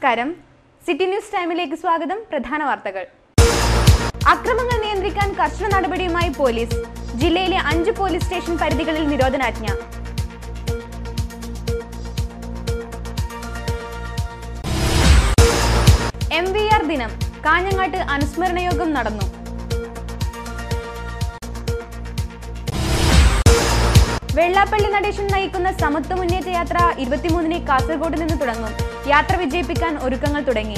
നമസ്കാരം city news ടൈമിലേക്ക് സ്വാഗതം പ്രധാന വാർത്തകൾ അക്രമങ്ങൾ നിയന്ത്രിക്കാൻ കർശന നടപടിയുമായി പോലീസ് ജില്ലയിലെ അഞ്ച് പോലീസ് സ്റ്റേഷൻ പരിധികളിൽ നിരോധനാജ്ഞ എം വി ആർ ദിനം കാഞ്ഞങ്ങാട്ട് അനുസ്മരണ യോഗം നടന്നു വെള്ളാപ്പള്ളി നടേശൻ നയിക്കുന്ന സമത്വ മുന്നേറ്റ യാത്ര ഇരുപത്തിമൂന്നിന് കാസർഗോഡ് നിന്ന് തുടങ്ങും യാത്ര വിജയിപ്പിക്കാൻ ഒരുക്കങ്ങൾ തുടങ്ങി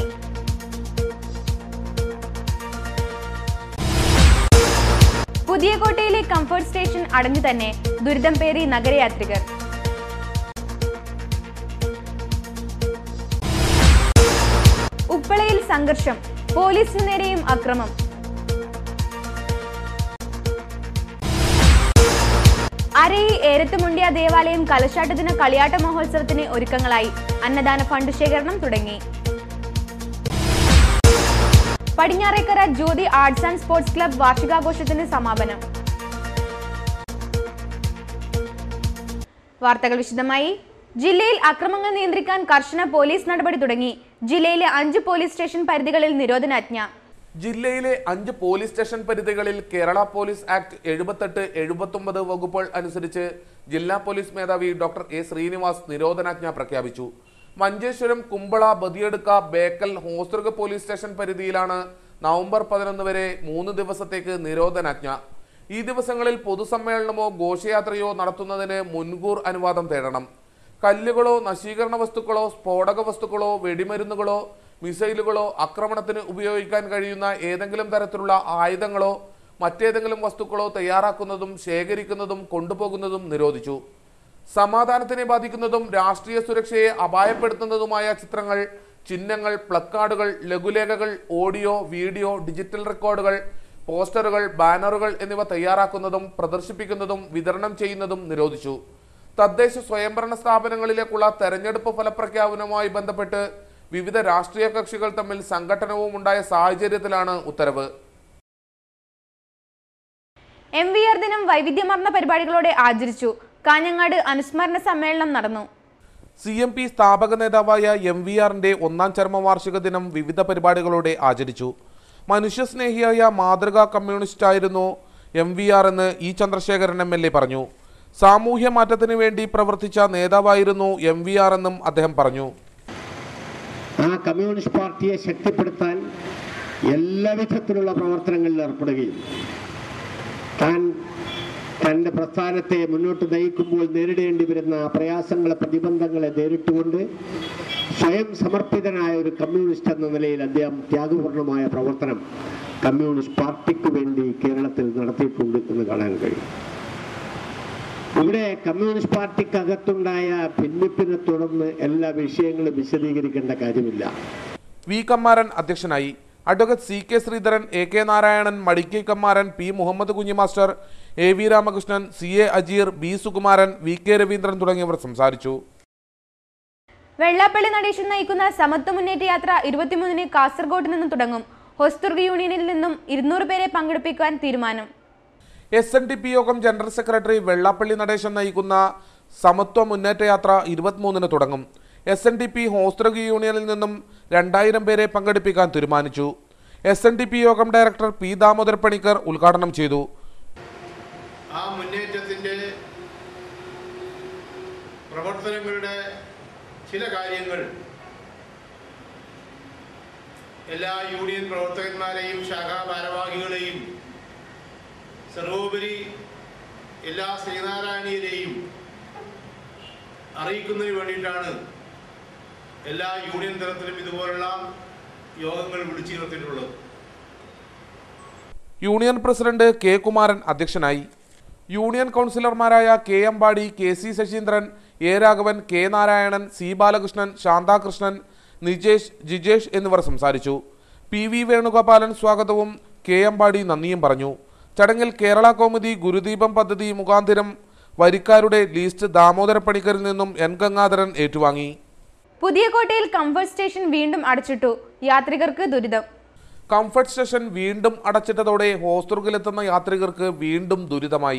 പുതിയ കോട്ടയിലെ കംഫർട്ട് സ്റ്റേഷൻ അടഞ്ഞു തന്നെ ദുരിതം പേറി നഗരയാത്രികർ ഉപ്പളയിൽ സംഘർഷം പോലീസിനു നേരെയും അക്രമം അരയി ഏരത്തുമുണ്ടിയ ദേവാലയം കലശാട്ടദിന കളിയാട്ട മഹോത്സവത്തിന് ഒരുക്കങ്ങളായി അന്നദാന ഫണ്ട് ശേഖരണം തുടങ്ങി Padinjarekkara Jyothi arts and sports club വാർഷികാഘോഷത്തിന് സമാപനം വാർത്തകൾ വിശദമായി ജില്ലയിൽ അക്രമങ്ങൾ നിയന്ത്രിക്കാൻ കർശന പോലീസ് നടപടി തുടങ്ങി ജില്ലയിലെ അഞ്ച് പോലീസ് സ്റ്റേഷൻ പരിധികളിൽ നിരോധനാജ്ഞ ജില്ലയിലെ അഞ്ച് പോലീസ് സ്റ്റേഷൻ പരിധികളിൽ കേരള പോലീസ് ആക്ട് എഴുപത്തെട്ട് എഴുപത്തൊമ്പത് വകുപ്പുകൾ അനുസരിച്ച് ജില്ലാ പോലീസ് മേധാവി ഡോക്ടർ എ ശ്രീനിവാസ് നിരോധനാജ്ഞ പ്രഖ്യാപിച്ചു മഞ്ചേശ്വരം കുമ്പള ബദിയെടുക്ക ബേക്കൽ ഹോസ്ദുർഗ് പോലീസ് സ്റ്റേഷൻ പരിധിയിലാണ് നവംബർ പതിനൊന്ന് വരെ മൂന്ന് ദിവസത്തേക്ക് നിരോധനാജ്ഞ ഈ ദിവസങ്ങളിൽ പൊതുസമ്മേളനമോ ഘോഷയാത്രയോ നടത്തുന്നതിന് മുൻകൂർ അനുവാദം തേടണം കല്ലുകളോ നശീകരണ വസ്തുക്കളോ സ്ഫോടക വസ്തുക്കളോ വെടിമരുന്നുകളോ മിസൈലുകളോ ആക്രമണത്തിന് ഉപയോഗിക്കാൻ കഴിയുന്ന ഏതെങ്കിലും തരത്തിലുള്ള ആയുധങ്ങളോ മറ്റേതെങ്കിലും വസ്തുക്കളോ തയ്യാറാക്കുന്നതും ശേഖരിക്കുന്നതും കൊണ്ടുപോകുന്നതും നിരോധിച്ചു സമാധാനത്തിനെ ബാധിക്കുന്നതും രാഷ്ട്രീയ സുരക്ഷയെ അപായപ്പെടുത്തുന്നതുമായ ചിത്രങ്ങൾ ചിഹ്നങ്ങൾ പ്ലക്കാർഡുകൾ ലഘുലേഖകൾ ഓഡിയോ വീഡിയോ ഡിജിറ്റൽ റെക്കോർഡുകൾ പോസ്റ്ററുകൾ ബാനറുകൾ എന്നിവ തയ്യാറാക്കുന്നതും പ്രദർശിപ്പിക്കുന്നതും വിതരണം ചെയ്യുന്നതും നിരോധിച്ചു തദ്ദേശ സ്വയംഭരണ സ്ഥാപനങ്ങളിലേക്കുള്ള തെരഞ്ഞെടുപ്പ് ഫലപ്രഖ്യാപനവുമായി ബന്ധപ്പെട്ട് വിവിധ രാഷ്ട്രീയ കക്ഷികൾ തമ്മിൽ സംഘട്ടനവും ഉണ്ടായ സാഹചര്യത്തിലാണ് ഉത്തരവ് എം വി ആർ ദിനം വൈവിധ്യമാർന്ന പരിപാടികളോടെ ആചരിച്ചു കാഞ്ഞങ്ങാട് അനുസ്മരണ സമ്മേളനം നടന്നു സി എം പി സ്ഥാപക നേതാവായ എം വി ആറിന്റെ ഒന്നാം ചരമവാർഷിക ദിനം വിവിധ പരിപാടികളോടെ ആചരിച്ചു മനുഷ്യസ്നേഹിയായ മാതൃകാ കമ്മ്യൂണിസ്റ്റായിരുന്നു എം വി ആർ എന്ന് E Chandrasekharan M L A പറഞ്ഞു സാമൂഹ്യ മാറ്റത്തിന് വേണ്ടി പ്രവർത്തിച്ച നേതാവായിരുന്നു എം വി ആർ എന്നും അദ്ദേഹം പറഞ്ഞു ആ കമ്മ്യൂണിസ്റ്റ് പാർട്ടിയെ ശക്തിപ്പെടുത്താൻ എല്ലാ വിധത്തിലുള്ള പ്രവർത്തനങ്ങളിൽ ഏർപ്പെടുകയും താൻ തൻ്റെ പ്രസ്ഥാനത്തെ മുന്നോട്ട് നയിക്കുമ്പോൾ നേരിടേണ്ടി വരുന്ന പ്രയാസങ്ങളെ പ്രതിബന്ധങ്ങളെ നേരിട്ടുകൊണ്ട് സ്വയം സമർപ്പിതനായ ഒരു കമ്മ്യൂണിസ്റ്റ് എന്ന നിലയിൽ അദ്ദേഹം ത്യാഗപൂർണമായ പ്രവർത്തനം കമ്മ്യൂണിസ്റ്റ് പാർട്ടിക്ക് വേണ്ടി കേരളത്തിൽ നടത്തിയിട്ടുണ്ട് എന്ന് കാണാൻ കഴിയും ഇവിടെ കമ്മ്യൂണിസ്റ്റ് പാർട്ടിക്കകത്തുണ്ടായ ഭിന്നിപ്പിനെ തുടർന്ന് എല്ലാ വിഷയങ്ങളും വിശദീകരിക്കേണ്ട കാര്യമില്ല വി കമ്മാരൻ അധ്യക്ഷനായി advocate C K Sreedharan A K Narayanan Madikkai Kammaran P Muhammad Kunhi master A V Ramakrishnan C A Ajeer B Sukumaran V K Raveendran തുടങ്ങിയവർ സംസാരിച്ചു വെള്ളാപ്പള്ളി നടേശൻ നയിക്കുന്ന സമത്വ മുന്നേറ്റ യാത്ര ഇരുപത്തിമൂന്നിന് കാസർഗോഡ് നിന്ന് തുടങ്ങും ഹൊസ്തുർഗ് യൂണിയനിൽ നിന്നും ഇരുന്നൂറ് പേരെ പങ്കെടുപ്പിക്കാൻ തീരുമാനം എസ് എൻ ഡി പി യോഗം ജനറൽ സെക്രട്ടറി വെള്ളാപ്പള്ളി നടേശൻ നയിക്കുന്ന സമത്വ മുന്നേറ്റ യാത്ര ഇരുപത്തിമൂന്നിന് തുടങ്ങും എസ് എൻ ഡി പി ഹോസ്തൃക യൂണിയനിൽ നിന്നും രണ്ടായിരം പേരെ പങ്കെടുപ്പിക്കാൻ തീരുമാനിച്ചു എസ് എൻ ഡി പി യോഗം ഡയറക്ടർ പി ദാമോദർ പണിക്കർ ഉദ്ഘാടനം ചെയ്തു ആ മുന്നേറ്റത്തിൻ്റെ പ്രവർത്തനങ്ങളുടെ ചില കാര്യങ്ങൾ എല്ലാ യൂണിയൻ പ്രവർത്തകന്മാരെയും ശാഖാ ഭാരവാഹികളെയും സർവോപരി എല്ലാ ശ്രീനാരായണീയരെയും അറിയിക്കുന്നതിന് വേണ്ടിയിട്ടാണ് എല്ലാ യൂണിയൻ തലത്തിലും ഇതുപോലുള്ള യോഗങ്ങൾ വിളിച്ചു ചേർത്തിട്ടുള്ളത് യൂണിയൻ പ്രസിഡന്റ് കെ കുമാരൻ അധ്യക്ഷനായി യൂണിയൻ കൗൺസിലർമാരായ K Ambadi K C Sasheendran A Raghavan K Narayanan C Balakrishnan Shanthakrishnan Nijesh Jijesh എന്നിവർ സംസാരിച്ചു പി വി വേണുഗോപാലൻ സ്വാഗതവും കെ അമ്പാടി നന്ദിയും പറഞ്ഞു ചടങ്ങിൽ കേരള കൗമുദി ഗുരുദീപം പദ്ധതി മുഖാന്തിരം വരിക്കാരുടെ ലീസ്റ്റ് ദാമോദര പണിക്കരിൽ നിന്നും എൻ ഗംഗാധരൻ ഏറ്റുവാങ്ങി പുതിയ കോട്ടയിൽ കംഫർട്ട് സ്റ്റേഷൻ വീണ്ടും അടച്ചിട്ടു യാത്രികർക്ക് ദുരിതം കംഫർട്ട് സ്റ്റേഷൻ വീണ്ടും അടച്ചിട്ടതോടെ ഹോസ്ദുർഗിലെത്തുന്ന യാത്രികർക്ക് വീണ്ടും ദുരിതമായി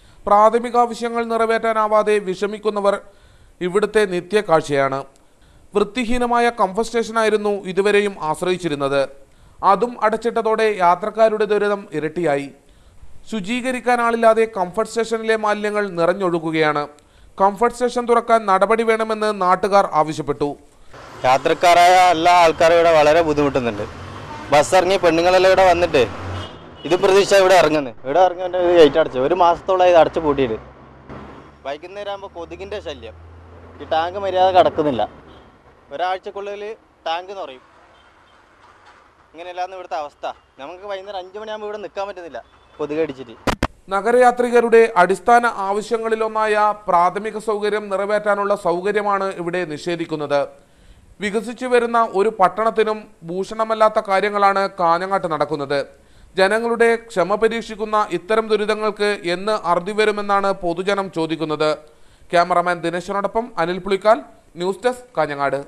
പ്രാഥമിക ആവശ്യങ്ങൾ നിറവേറ്റാനാവാതെ വിഷമിക്കുന്നവർ ഇവിടുത്തെ നിത്യകാഴ്ചയാണ് വൃത്തിഹീനമായ കംഫർട്ട് സ്റ്റേഷനായിരുന്നു ഇതുവരെയും ആശ്രയിച്ചിരുന്നത് അതും അടച്ചിട്ടതോടെ യാത്രക്കാരുടെ ദുരിതം ഇരട്ടിയായി ശുചീകരിക്കാൻ ആളില്ലാതെ കംഫർട്ട് സ്റ്റേഷനിലെ മാലിന്യങ്ങൾ നിറഞ്ഞൊഴുകുകയാണ് കംഫർട്ട് സ്റ്റേഷൻ തുറക്കാൻ നടപടി വേണമെന്ന് നാട്ടുകാർ ആവശ്യപ്പെട്ടു യാത്രക്കാരായ എല്ലാ ആൾക്കാരും ഇവിടെ വളരെ ബുദ്ധിമുട്ടുന്നുണ്ട് ബസ് ഇറങ്ങി പെണ്ണുങ്ങളെല്ലാം ഇവിടെ വന്നിട്ട് ഇത് പ്രതീക്ഷ ഇവിടെ ഇറങ്ങുന്നത് ഇവിടെ ഇറങ്ങുന്ന ഗേറ്റ് അടച്ചു ഒരു മാസത്തോളം ഇത് അടച്ചു പൂട്ടിയിട്ട് വൈകുന്നേരം ആകുമ്പോൾ കൊതുകിൻ്റെ ശല്യം ഈ ടാങ്ക് മര്യാദ കിടക്കുന്നില്ല ഒരാഴ്ചക്കുള്ളിൽ ടാങ്ക് എന്ന് പറയും ഇങ്ങനെയല്ലാന്ന് ഇവിടുത്തെ അവസ്ഥ നമുക്ക് വൈകുന്നേരം അഞ്ച് മണിയാകുമ്പോൾ ഇവിടെ നിൽക്കാൻ പറ്റുന്നില്ല കൊതുക് അടിച്ചിട്ട് നഗരയാത്രികരുടെ അടിസ്ഥാന ആവശ്യങ്ങളിലൊന്നായ പ്രാഥമിക സൗകര്യം നിറവേറ്റാനുള്ള സൗകര്യമാണ് ഇവിടെ നിഷേധിക്കുന്നത് വികസിച്ചു വരുന്ന ഒരു പട്ടണത്തിനും ഭൂഷണമല്ലാത്ത കാര്യങ്ങളാണ് കാഞ്ഞങ്ങാട്ട് നടക്കുന്നത് ജനങ്ങളുടെ ക്ഷമ പരീക്ഷിക്കുന്ന ഇത്തരം ദുരിതങ്ങൾക്ക് എന്ന് അറുതി വരുമെന്നാണ് പൊതുജനം ചോദിക്കുന്നത് ക്യാമറാമാൻ ദിനേശനോടൊപ്പം അനിൽ പുളിക്കാൽ ന്യൂസ് ഡെസ്ക് കാഞ്ഞങ്ങാട്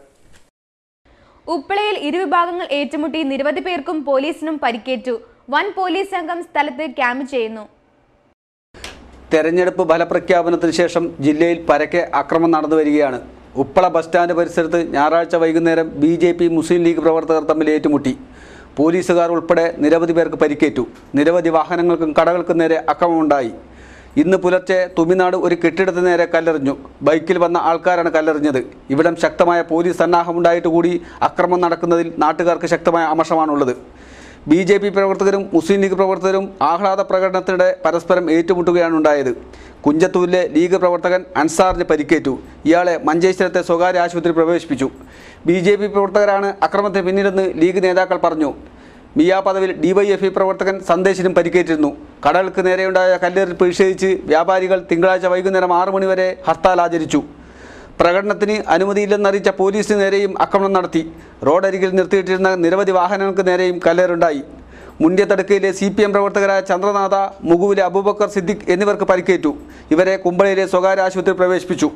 ഉപ്പളയിൽ ഇരുവിഭാഗങ്ങൾ ഏറ്റുമുട്ടി നിരവധി പേർക്കും പോലീസിനും പരിക്കേറ്റു വൻ പോലീസ് സംഘം സ്ഥലത്ത് ക്യാമ്പ് ചെയ്യുന്നു തെരഞ്ഞെടുപ്പ് ഫലപ്രഖ്യാപനത്തിന് ശേഷം ജില്ലയിൽ പരക്കെ അക്രമം നടന്നു വരികയാണ് ഉപ്പള ബസ് സ്റ്റാൻഡ് പരിസരത്ത് ഞായറാഴ്ച വൈകുന്നേരം B J P Muslim League പ്രവർത്തകർ തമ്മിൽ ഏറ്റുമുട്ടി പോലീസുകാർ ഉൾപ്പെടെ നിരവധി പേർക്ക് പരിക്കേറ്റു നിരവധി വാഹനങ്ങൾക്കും കടകൾക്കും നേരെ അക്രമമുണ്ടായി ഇന്ന് പുലർച്ചെ തുമിനാട് ഒരു കെട്ടിടത്തിന് നേരെ കല്ലെറിഞ്ഞു ബൈക്കിൽ വന്ന ആൾക്കാരാണ് കല്ലെറിഞ്ഞത് ഇവിടം ശക്തമായ പോലീസ് സന്നാഹമുണ്ടായിട്ട് കൂടി അക്രമം നടക്കുന്നതിൽ നാട്ടുകാർക്ക് ശക്തമായ അമർഷമാണുള്ളത് ബി ജെ പി പ്രവർത്തകരും മുസ്ലിം ലീഗ് പ്രവർത്തകരും ആഹ്ലാദ പ്രകടനത്തിനിടെ പരസ്പരം ഏറ്റുമുട്ടുകയാണ് ഉണ്ടായത് കുഞ്ചത്തൂരിലെ ലീഗ് പ്രവർത്തകൻ അൻസാറിന് പരിക്കേറ്റു ഇയാളെ മഞ്ചേശ്വരത്തെ സ്വകാര്യ ആശുപത്രി പ്രവേശിപ്പിച്ചു ബി ജെ പി പ്രവർത്തകരാണ് അക്രമത്തിന് പിന്നിലെന്ന് ലീഗ് നേതാക്കൾ പറഞ്ഞു മിയാ പദവിൽ ഡിവൈഎഫ്ഐ പ്രവർത്തകൻ സന്ദേശിനും പരിക്കേറ്റിരുന്നു കടകൾക്ക് നേരെയുണ്ടായ കല്ലേറിൽ പ്രതിഷേധിച്ച് വ്യാപാരികൾ തിങ്കളാഴ്ച വൈകുന്നേരം ആറു മണിവരെ ഹർത്താൽ ആചരിച്ചു പ്രകടനത്തിന് അനുമതിയില്ലെന്നറിയിച്ച പോലീസിന് നേരെയും ആക്രമണം നടത്തി റോഡരികിൽ നിർത്തിയിട്ടിരുന്ന നിരവധി വാഹനങ്ങൾക്ക് നേരെയും കല്ലേറുണ്ടായി മുന്ത്യത്തടുക്കയിലെ സി പി എം പ്രവർത്തകരായ ചന്ദ്രനാഥ മുകുവിലെ അബൂബക്കർ സിദ്ദിഖ് എന്നിവർക്ക് പരിക്കേറ്റു ഇവരെ കുമ്പളയിലെ സ്വകാര്യ ആശുപത്രി പ്രവേശിപ്പിച്ചു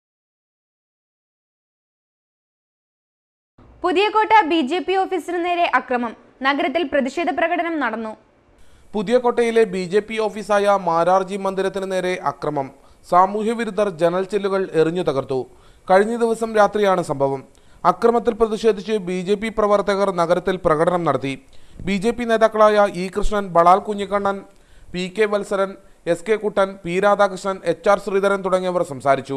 പുതിയകോട്ട ബി ജെ പി ഓഫീസിന് നേരെ അക്രമം നഗരത്തിൽ പ്രതിഷേധ പ്രകടനം നടന്നു പുതിയകോട്ടയിലെ ബി ജെ പി ഓഫീസായ മാരാർജി മന്ദിരത്തിന് നേരെ അക്രമം സാമൂഹ്യ വിരുദ്ധർ ജനൽ ചില്ലുകൾ എറിഞ്ഞു തകർത്തു കഴിഞ്ഞ ദിവസം രാത്രിയാണ് സംഭവം അക്രമത്തിൽ പ്രതിഷേധിച്ച് ബി ജെ പി പ്രവർത്തകർ നഗരത്തിൽ പ്രകടനം നടത്തി ബി ജെ പി നേതാക്കളായ E Krishnan Balal Kunhikannan P K Valsaran S K Kuttan P Radhakrishnan H R Sreedharan തുടങ്ങിയവർ സംസാരിച്ചു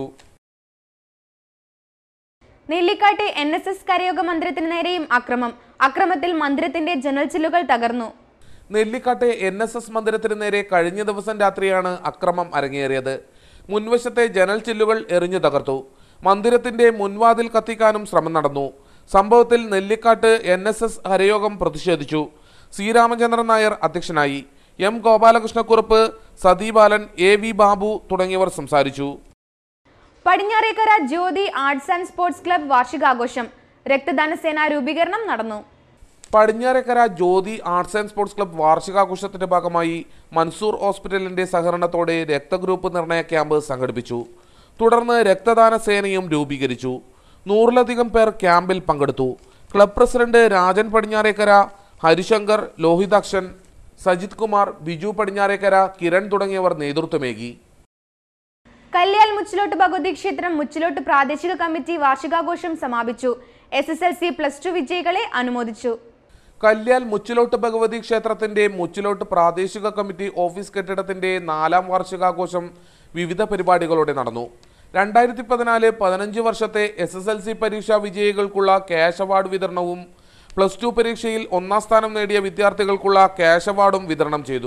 നെല്ലിക്കാട്ട് എൻ എസ് എസ് കരയോഗ മന്ദിരത്തിന് നേരെയും അക്രമം അക്രമത്തിൽ മന്ദിരത്തിന്റെ ജനൽ ചില്ലുകൾ തകർന്നു നെല്ലിക്കാട്ടെ എൻ എസ് എസ് മന്ദിരത്തിന് നേരെ കഴിഞ്ഞ ദിവസം രാത്രിയാണ് അക്രമം അരങ്ങേറിയത് മുൻവശത്തെ ജനൽ ചില്ലുകൾ എറിഞ്ഞു തകർത്തു മന്ദിരത്തിന്റെ മുൻവാതിൽ കത്തിക്കാനും ശ്രമം നടന്നു സംഭവത്തിൽ നെല്ലിക്കാട്ട് എൻ എസ് എസ് ഹരയോഗം പ്രതിഷേധിച്ചു സി രാമചന്ദ്രൻ നായർ അധ്യക്ഷനായി M Gopalakrishnakurup Sathi Balan A V Babu തുടങ്ങിയവർ സംസാരിച്ചു Padinjarekkara Jyothi arts and sports club വാർഷികാഘോഷം രക്തദാന സേന രൂപീകരണം നടന്നു Padinjarekkara Jyothi arts and sports club വാർഷികാഘോഷത്തിന്റെ ഭാഗമായി മൻസൂർ ഹോസ്പിറ്റലിന്റെ സഹകരണത്തോടെ രക്തഗ്രൂപ്പ് നിർണയ ക്യാമ്പ് സംഘടിപ്പിച്ചു തുടർന്ന് രക്തദാന സേനയും രൂപീകരിച്ചു നൂറിലധികം പേർ ക്യാമ്പിൽ പങ്കെടുത്തു ക്ലബ് പ്രസിഡന്റ് രാജൻ പടിഞ്ഞാറേക്കര ഹരിശങ്കർ ലോഹിതാക്ഷൻ സജിത് കുമാർ ബിജു പടിഞ്ഞാറേക്കര കിരൺ തുടങ്ങിയവർ നേതൃത്വമേകി കല്യാൽ മുച്ചിലോട്ട് ഭഗവതി ക്ഷേത്രം മുച്ചിലോട്ട് പ്രാദേശിക കമ്മിറ്റി വാർഷികാഘോഷം സമാപിച്ചു S S L C plus two വിജയികളെ അനുമോദിച്ചു കല്യാൽ മുച്ചിലോട്ട് ഭഗവതി ക്ഷേത്രത്തിന്റെ മുച്ചിലോട്ട് പ്രാദേശിക കമ്മിറ്റി ഓഫീസ് കെട്ടിടത്തിന്റെ നാലാം വാർഷികാഘോഷം വിവിധ പരിപാടികളോടെ നടന്നു രണ്ടായിരത്തി പതിനാല് പതിനഞ്ച് വർഷത്തെ എസ് എസ് എൽ സി പരീക്ഷാ വിജയികൾക്കുള്ള ക്യാഷ് അവാർഡ് വിതരണവും പ്ലസ് ടു പരീക്ഷയിൽ ഒന്നാം സ്ഥാനം നേടിയ വിദ്യാർത്ഥികൾക്കുള്ള ക്യാഷ് അവാർഡും വിതരണം ചെയ്തു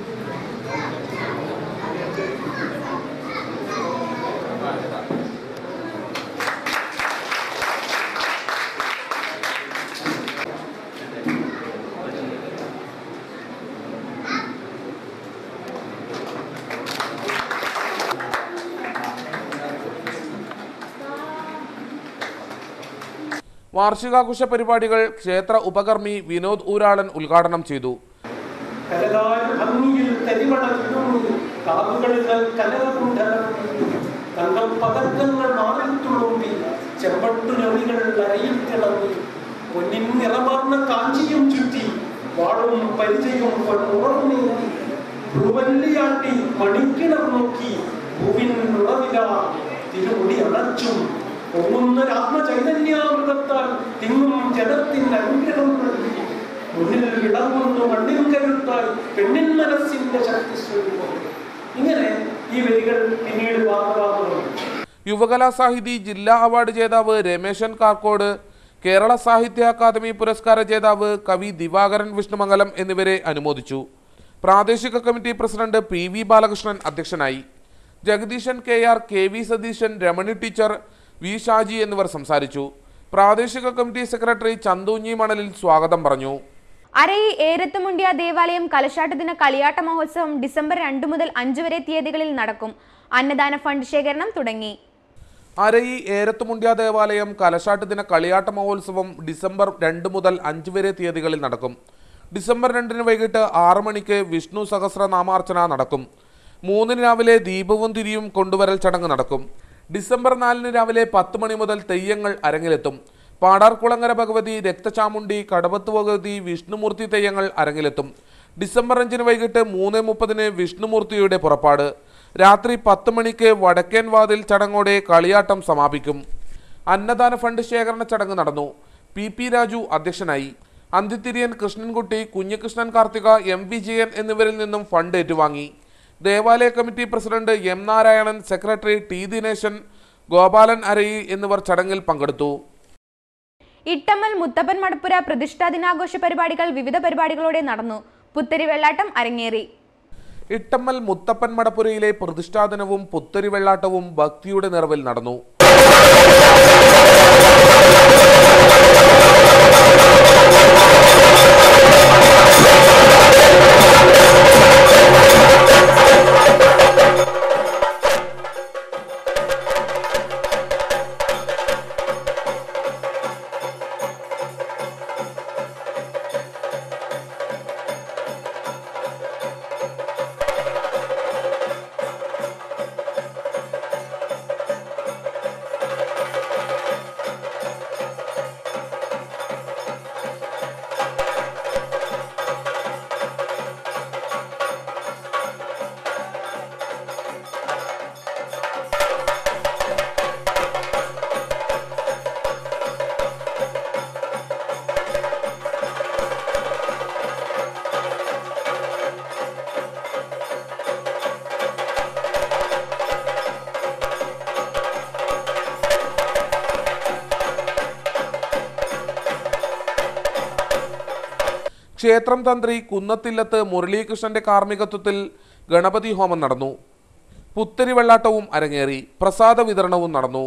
വാർഷികാഘോഷ പരിപാടികൾ ക്ഷേത്ര ഉപകർമ്മി വിനോദ് ഊരാളൻ ഉദ്ഘാടനം ചെയ്തു കലകാൽ ഭംഗിയിൽ തരിമണ വിടുന്നു കാവുകളിൽ കലകുണ്ടലം തങ്കം പതക്കങ്ങൾ മാറിൽ തുളുമ്പി ചെമ്പട്ടു ഞൊറികൾ അരയിൽ തിളങ്ങി പൊന്നിൻ നിറമാർന്ന കാഞ്ചിയും ചുറ്റി വാളും പരിചയും പൊന്നുറന്നേറി ഭൂവല്ലിയാട്ടി മണിക്കിണർ നോക്കി ഭൂവിൻ ഉറവില തിരുമുടി അണച്ചും ആത്മചൈതന്യാമൃതത്താൽ തിങ്ങും ജനത്തിന് അനുഗ്രഹം നൽകി മുന്നിൽ ഇടങ്ങുന്നു മണ്ണിൻ കരുത്തായി പെണ്ണിൻ മനസ്സിന്റെ ശക്തി സ്വരൂപം ഇങ്ങനെ ഈ വരികൾ പിന്നീട് ഭാഗഭാഗമുണ്ട് യുവകലാ സാഹിതി ജില്ലാ അവാർഡ് ജേതാവ് രമേശൻ കാർക്കോട് കേരള സാഹിത്യ അക്കാദമി പുരസ്കാര ജേതാവ് കവി ദിവാകരൻ വിഷ്ണുമംഗലം എന്നിവരെ അനുമോദിച്ചു പ്രാദേശിക committee president P V Balakrishnan അധ്യക്ഷനായി Jagadeesan K R K V Satheesan Ramani teacher V Shaji എന്നിവർ സംസാരിച്ചു പ്രാദേശിക കമ്മിറ്റി സെക്രട്ടറി ചന്തുഞ്ഞി മണലിൽ സ്വാഗതം പറഞ്ഞു അരയി ഏരത്തുമുണ്ടിയ ദേവാലയം കലശാട്ട് ദിന കളിയാട്ട മഹോത്സവം ഡിസംബർ രണ്ട് മുതൽ അഞ്ച് വരെ തീയതികളിൽ നടക്കും അന്നദാന ഫണ്ട് ശേഖരണം തുടങ്ങി അരയി ഏരത്തുമുണ്ട്യ ദേവാലയം കലശാട്ട് ദിന കളിയാട്ട മഹോത്സവം ഡിസംബർ രണ്ട് മുതൽ അഞ്ച് വരെ തീയതികളിൽ നടക്കും ഡിസംബർ രണ്ടിന് വൈകിട്ട് ആറ് മണിക്ക് വിഷ്ണു സഹസ്രനാമാർച്ചന നടക്കും മൂന്നിന് രാവിലെ ദീപവും തിരിയും കൊണ്ടുവരൽ ചടങ്ങ് നടക്കും ഡിസംബർ നാലിന് രാവിലെ പത്ത് മണി മുതൽ തെയ്യങ്ങൾ അരങ്ങിലെത്തും പാടാർകുളങ്ങര ഭഗവതി രക്തചാമുണ്ടി കടവത്ത് ഭഗവതി വിഷ്ണുമൂർത്തി തെയ്യങ്ങൾ അരങ്ങിലെത്തും ഡിസംബർ അഞ്ചിന് വൈകിട്ട് മൂന്ന് മുപ്പതിന് വിഷ്ണുമൂർത്തിയുടെ പുറപ്പാട് രാത്രി പത്ത് മണിക്ക് വടക്കേൻ വാതിൽ ചടങ്ങോടെ കളിയാട്ടം സമാപിക്കും അന്നദാന ഫണ്ട് ശേഖരണ ചടങ്ങ് നടന്നു പി പി രാജു അധ്യക്ഷനായി അന്തിത്തിരിയൻ കൃഷ്ണൻകുട്ടി കുഞ്ഞികൃഷ്ണൻ കാർത്തിക എം വിജയൻ എന്നിവരിൽ നിന്നും ഫണ്ട് ഏറ്റുവാങ്ങി ദേവാലയ committee president M Narayanan secretary T Dinesan Gopalan Arayi എന്നിവർ ചടങ്ങിൽ പങ്കെടുത്തു ഇട്ടമ്മൽ മുത്തപ്പൻ മടപ്പുര പ്രതിഷ്ഠാ ദിനാഘോഷ പരിപാടികൾ വിവിധ പരിപാടികളോടെ നടന്നു പുത്തരി വെള്ളാട്ടം അരങ്ങേറി ഇട്ടമ്മൽ മുത്തപ്പൻ മടപ്പുരയിലെ പ്രതിഷ്ഠാദിനവും പുത്തരി വെള്ളാട്ടവും ഭക്തിയുടെ നിറവിൽ നടന്നു ക്ഷേത്രം തന്ത്രി കുന്നത്തില്ലത്ത് മുരളീകൃഷ്ണന്റെ കാർമ്മികത്വത്തിൽ ഗണപതി ഹോമം നടന്നു പുത്തരി വെള്ളാട്ടവും അരങ്ങേറി പ്രസാദ വിതരണവും നടന്നു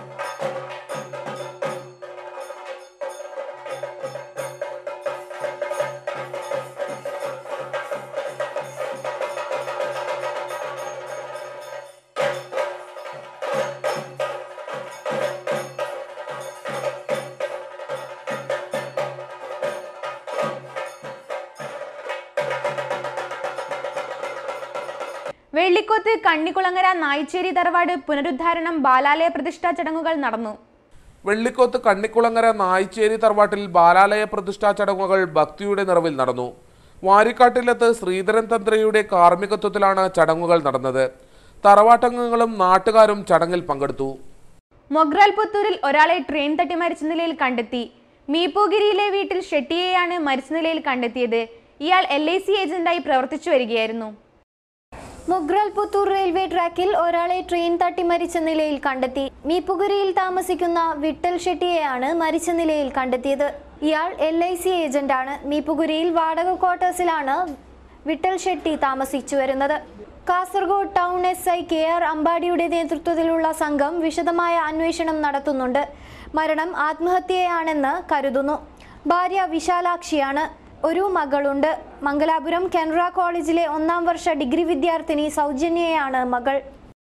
വെള്ളിക്കോത്ത് കണ്ണിക്കുളങ്ങര നായിച്ചേരി തറവാട് പുനരുദ്ധാരണം ബാലാലയ പ്രതിഷ്ഠാ ചടങ്ങുകൾ നടന്നു വെള്ളിക്കോത്ത് കണ്ണിക്കുളങ്ങര നായിച്ചേരി തറവാട്ടിൽ ബാലാലയ പ്രതിഷ്ഠാ ചടങ്ങുകൾ ഭക്തിയുടെ നിറവിൽ നടന്നു വാരിക്കാട്ടിലത്ത് ശ്രീധരൻ തന്ത്രിയുടെ കാർമ്മികത്വത്തിലാണ് ചടങ്ങുകൾ നടന്നത് തറവാട്ടംഗങ്ങളും നാട്ടുകാരും ചടങ്ങിൽ പങ്കെടുത്തു മൊഗ്രാൽ പുത്തൂരിൽ ഒരാളെ ട്രെയിൻ തട്ടി മരിച്ച നിലയിൽ കണ്ടെത്തി മീപ്പൂഗിരിയിലെ വീട്ടിൽ ഷെട്ടിയെയാണ് മരിച്ച നിലയിൽ കണ്ടെത്തിയത് ഇയാൾ എൽ ഐ സി ഏജന്റായി പ്രവർത്തിച്ചു വരികയായിരുന്നു മുഗ്രാൽ പുത്തൂർ റെയിൽവേ ട്രാക്കിൽ ഒരാളെ ട്രെയിൻ തട്ടി മരിച്ച നിലയിൽ കണ്ടെത്തി മീപ്പുകുരിയിൽ താമസിക്കുന്ന വിട്ടൽ ഷെട്ടിയെയാണ് മരിച്ച നിലയിൽ കണ്ടെത്തിയത് ഇയാൾ എൽ ഐ സി ഏജന്റാണ് മീപ്പുകുരിയിൽ വാടക ക്വാർട്ടേഴ്സിലാണ് വിട്ടൽ ഷെട്ടി താമസിച്ചു വരുന്നത് Kasaragod town S I K R അമ്പാടിയുടെ നേതൃത്വത്തിലുള്ള സംഘം വിശദമായ അന്വേഷണം നടത്തുന്നുണ്ട് മരണം ആത്മഹത്യയാണെന്ന് കരുതുന്നു ഭാര്യ വിശാലാക്ഷിയാണ് ഒരു മകളുണ്ട് മംഗലാപുരം കാനറ കോളേജിലെ ഒന്നാം വർഷ ഡിഗ്രി വിദ്യാർത്ഥിനി സൗജന്യയാണ് മകൾ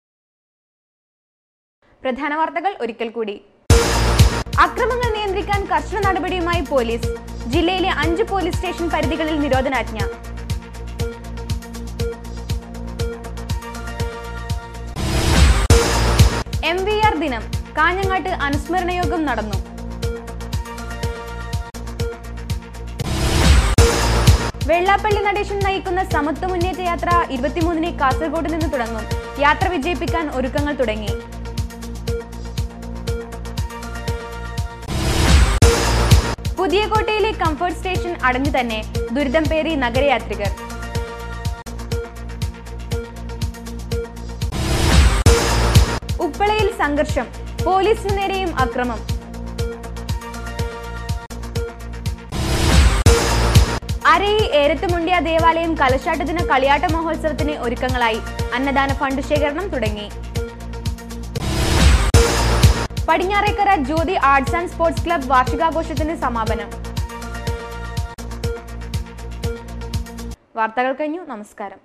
പ്രധാന വാർത്തകൾ ഒരിക്കൽ കൂടി അക്രമങ്ങൾ നിയന്ത്രിക്കാൻ കർശന നടപടിയുമായി പോലീസ് ജില്ലയിലെ അഞ്ച് പോലീസ് സ്റ്റേഷൻ പരിധികളിൽ നിരോധനാജ്ഞ എം വി ആർ ദിനം കാഞ്ഞങ്ങാട്ട് അനുസ്മരണ യോഗം നടന്നു വെള്ളാപ്പള്ളി നടേശൻ നയിക്കുന്ന സമത്വ മുന്നേറ്റ യാത്ര ഇരുപത്തിമൂന്നിന് കാസർഗോഡ് നിന്ന് തുടങ്ങും യാത്ര വിജയിപ്പിക്കാൻ ഒരുക്കങ്ങൾ തുടങ്ങി പുതിയ കോട്ടയിലെ കംഫർട്ട് സ്റ്റേഷൻ അടഞ്ഞു തന്നെ ദുരിതം പേറി നഗരയാത്രികർ ഉപ്പളയിൽ സംഘർഷം പോലീസിന് നേരെയും അക്രമം അരയി ഏരത്തുമുണ്ടിയ ദേവാലയം കലശാട്ടദിന കളിയാട്ട മഹോത്സവത്തിന് ഒരുക്കങ്ങളായി അന്നദാന ഫണ്ട് ശേഖരണം തുടങ്ങി Padinjarekkara Jyothi arts and sports club വാർഷികാഘോഷത്തിന് സമാപനം വാർത്തകൾ കഴിഞ്ഞു നമസ്കാരം